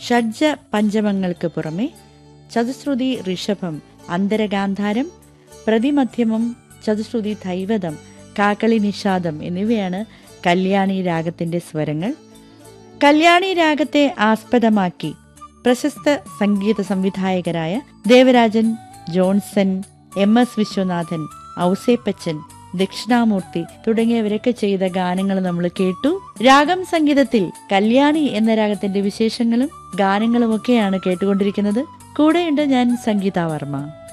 ഷഡ്ജ പഞ്ചമങ്ങൾക്ക് പുറമെ ചതുശ്രുതി ഋഷഭം അന്തരഗാന്ധാരം പ്രതിമധ്യമം ചതുശ്രുതി ദൈവതം കാക്കളി നിഷാദം എന്നിവയാണ് കല്യാണി രാഗത്തിന്റെ സ്വരങ്ങൾ കല്യാണി രാഗത്തെ ആസ്പദമാക്കി പ്രശസ്ത സംഗീത സംവിധായകരായ Devarajan Johnson M S Viswanathan Ouseppachan Dakshinamoorthy തുടങ്ങിയവരൊക്കെ ചെയ്ത ഗാനങ്ങൾ നമ്മൾ കേട്ടു രാഗം സംഗീതത്തിൽ കല്യാണി എന്ന രാഗത്തിന്റെ വിശേഷങ്ങളും ഗാനങ്ങളും ഒക്കെയാണ് കേട്ടുകൊണ്ടിരിക്കുന്നത് കൂടെയുണ്ട് ഞാൻ സംഗീത വർമ്മ